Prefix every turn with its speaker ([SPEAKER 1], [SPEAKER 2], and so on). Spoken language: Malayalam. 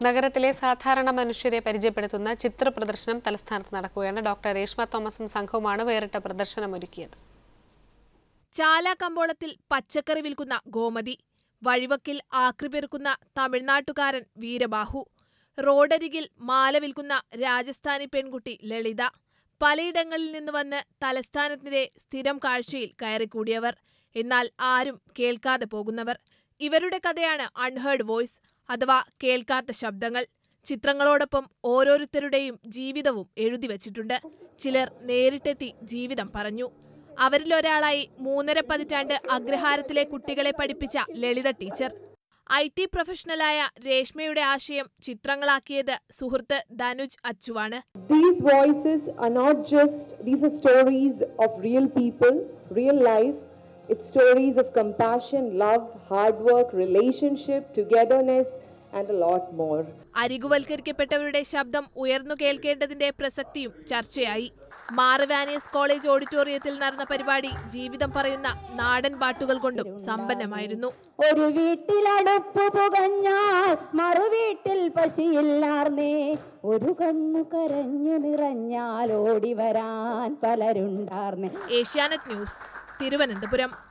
[SPEAKER 1] നഗരത്തിലെ സാധാരണ മനുഷ്യരെ പരിചയപ്പെടുത്തുന്ന ചിത്ര പ്രദർശനം തലസ്ഥാനത്ത് നടക്കുകയാണ് ഡോക്ടർ രേഷ്മ തോമസും സംഘവുമാണ് വേറിട്ട പ്രദർശനമൊരുക്കിയത്
[SPEAKER 2] ചാല കമ്പോളത്തിൽ പച്ചക്കറി വിൽക്കുന്ന ഗോമതി വഴിവക്കിൽ ആക്രി പെറുക്കുന്ന തമിഴ്നാട്ടുകാരൻ വീരബാഹു റോഡരികിൽ മാല വിൽക്കുന്ന രാജസ്ഥാനി പെൺകുട്ടി ലളിത പലയിടങ്ങളിൽ നിന്ന് വന്ന് തലസ്ഥാനത്തിന്റെ സ്ഥിരം കാഴ്ചയിൽ കയറിക്കൂടിയവർ എന്നാൽ ആരും കേൾക്കാതെ പോകുന്നവർ ഇവരുടെ കഥയാണ് അൺഹേർഡ് വോയിസ് അഥവാ കേൾക്കാത്ത ശബ്ദങ്ങൾ ചിത്രങ്ങളോടൊപ്പം ഓരോരുത്തരുടെയും ജീവിതവും എഴുതി വച്ചിട്ടുണ്ട് ചിലർ നേരിട്ടെത്തി ജീവിതം പറഞ്ഞു അവരിലൊരാളായി മൂന്നര പതിറ്റാണ്ട് അഗ്രഹാരത്തിലെ കുട്ടികളെ പഠിപ്പിച്ച ലളിത ടീച്ചർ ഐ ടി പ്രൊഫഷണലായ രേഷ്മയുടെ ആശയം ചിത്രങ്ങളാക്കിയത് സുഹൃത്ത് ധനുജ് അച്ചുവാണ്
[SPEAKER 3] These voices are not just, these are stories of real people, real life. It's stories of compassion, love, hard work, relationship, togetherness, and a lot more.
[SPEAKER 2] അരികുവൽക്കരിക്കപ്പെട്ടവരുടെ ശബ്ദം ഉയർന്നു കേൾക്കേണ്ടതിന്റെ പ്രസക്തിയും ചർച്ചയായി മാറവാനിയസ് കോളേജ് ഓഡിറ്റോറിയത്തിൽ നടന്ന പരിപാടി ജീവിതം പറയുന്ന നാടൻ പാട്ടുകൾ കൊണ്ടും സമ്പന്നമായിരുന്നു
[SPEAKER 4] ഒരു വീട്ടിലടുപ്പ് പുകഞ്ഞാൽ മറുവീട്ടിൽ പശിയില്ലാർന്നേ ഒരു കണ്ണു കരഞ്ഞു നിറഞ്ഞാൽ ഓടി വരാൻ പലരുണ്ടാർന്നേ
[SPEAKER 2] ഏഷ്യാനെറ്റ് ന്യൂസ് തിരുവനന്തപുരം